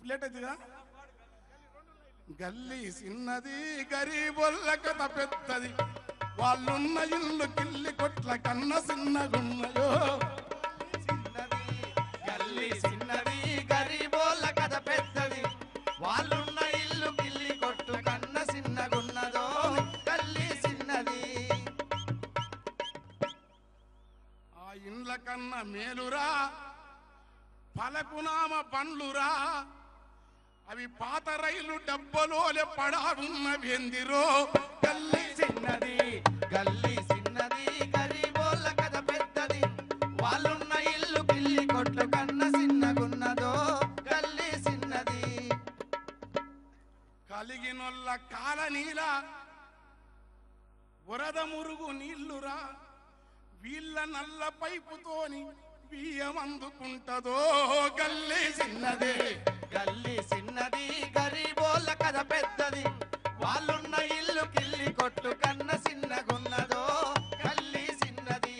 ఇప్పుడు లేట్ అవుతుందా గల్లీ చిన్నది గరీబొల్ల కథ పెద్దది వాళ్ళున్న ఇల్లు కిల్లి కొట్ల కన్న చిన్నగున్నయో చిన్నది గల్లీ చిన్నది గరీబోళ్ళ కథ పెద్దది వాళ్ళున్న ఇల్లు కిల్లి కొట్టు కన్న చిన్నగున్నదో గల్లీ చిన్నది ఆ ఇండ్ల కన్న మేలురా పలకునామ పండ్లురా అవి పాత రైలు డబ్బలోలే పడాడున్న వెందిరో గల్లీ చిన్నది గల్లీ చిన్నది గరీబోళ్ళ కథ పెద్దది వాళ్ళున్న ఇల్లు కిల్లి కొట్టు కన్న చిన్నగున్నదో గల్లీ చిన్నది కలిగినొల్ల కాల నీల వరద మురుగు నీళ్లురా వీళ్ళ నల్ల పైపుతోని బియ్యం అందుకుంటదో గల్లీ చిన్నదే గల్లీ చిన్నది గరీబోళ్ళ కథ పెద్దది వాళ్ళున్న ఇల్లు కిల్లి కొట్టు కన్న చిన్నగున్నదో గల్లీ చిన్నది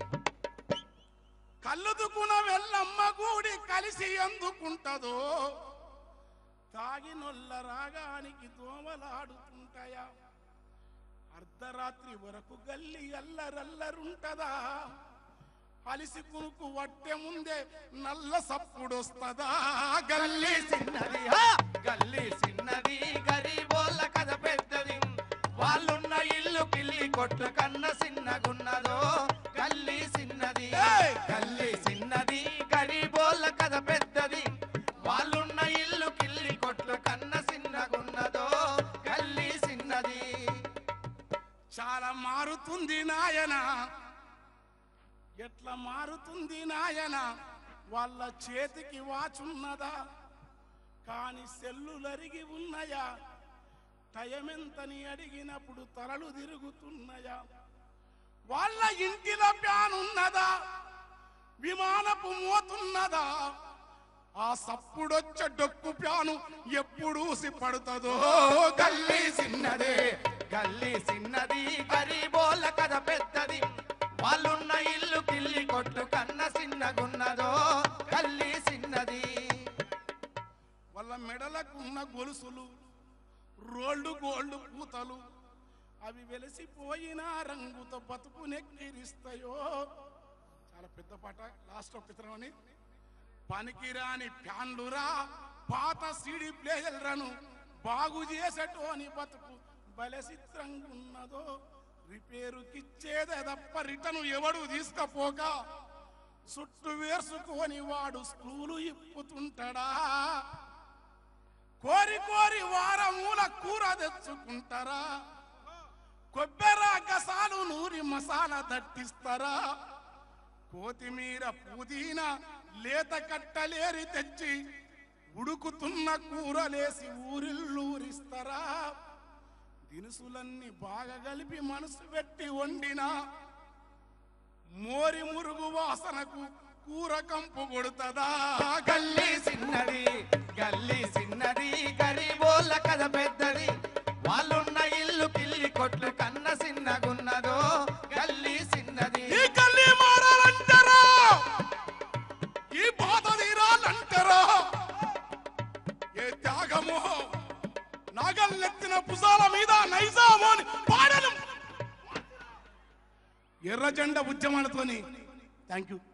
కళ్ళుదుకున వెళ్ళమ్మ గూడి కలిసి అందుకుంటదో తాగినొల్ల రాగానికి దోమలాడుతుంటాయా అర్ధరాత్రి వరకు గల్లి అల్లరల్లరుంటదా అలిసి కునుకు వట్టె ముందే నల్ల సప్పుడొస్తదా గల్లి చిన్నది హా! గల్లీ చిన్నది గరీబోళ్ళ కథ పెద్దది వాళ్ళున్న ఇల్లు కిల్లి కొట్టు కన్న చిన్నగున్నదో గల్లీ చిన్నది ఏయ్! గల్లీ చిన్నది గరీబోళ్ళ కథ పెద్దది వాళ్ళున్న ఇల్లు కిల్లి కొట్టు కన్న చిన్నగున్నదో గల్లీ చిన్నది చాలా మారుతుంది నాయన ఎట్లా మారుతుంది నాయన వాళ్ళ చేతికి వాచున్నదా కాని సెల్లులరిగి ఉన్నాయా టయమెంతని అడిగినప్పుడు తలలు తిరుగుతున్నాయా వాళ్ళ ఇంటిలో ప్యానున్నదా విమానపు మోతున్నదా ఆ సప్పుడొచ్చ డొక్కు ప్యాను ఎప్పుడూసి పడుతుందో గల్లీ చిన్నదే గల్లీ చిన్నది గరీబోళ్ళ కథ పెద్దది వాళ్ళున్న ఇల్లు కిల్లి కొట్టు కన్న చిన్నగున్నదో గల్లీ చిన్నది వాళ్ళ మెడలకున్న గొలుసులు రోళ్ళు గోళ్ళు పూతలు అవి వెలిసిపోయిన రంగుతో బతుకు నెక్కిరిస్తాయో చాలా పెద్ద పాట లాస్ట్ పిత్రం అని పనికిరాని ఫ్యాన్లురా పాత సిడి ప్లేయర్లను బాగు చేసేటోని బతుకు బలె చిత్రంగా ఉన్నదో రిపేరుకిచ్చేదే తప్ప రిటర్న్ ఎవడు తీసుకపోక చుట్టూ వేసుకొని వాడు స్కూలు ఇప్పుతుంటాడా కోరి కోరి వారమూల కూర తెచ్చుకుంటారా కొబ్బెర గసాలు నూరి మసాలా దట్టిస్తారా కొత్తిమీర పుదీనా లేత కట్టలేరి తెచ్చి ఉడుకుతున్న కూరలేసి ఊరిల్లూరిస్తారా దినుసులన్నీ బాగా కలిపి మనసు పెట్టి వండినా మోరి మురుగు వాసనకు కూర కంపు కొడుతుందా గల్లీ చిన్నది గల్లీ చిన్నది గరీబోళ్ళ కథ పెద్దది వాళ్ళున్న ఇల్లు కిల్లి కొట్లు కన్న చిన్నగున్నదో గల్లీ చిన్నది ఈ గల్లీ మారాలంటారా ఈ బాధ తీరాలంటారా ఏ త్యాగమో నాగల్లెత్తిన భుజాల మీద నైజామో అని పాడను ఎర్ర జెండా ఉద్యమాలతోని థ్యాంక్ యూ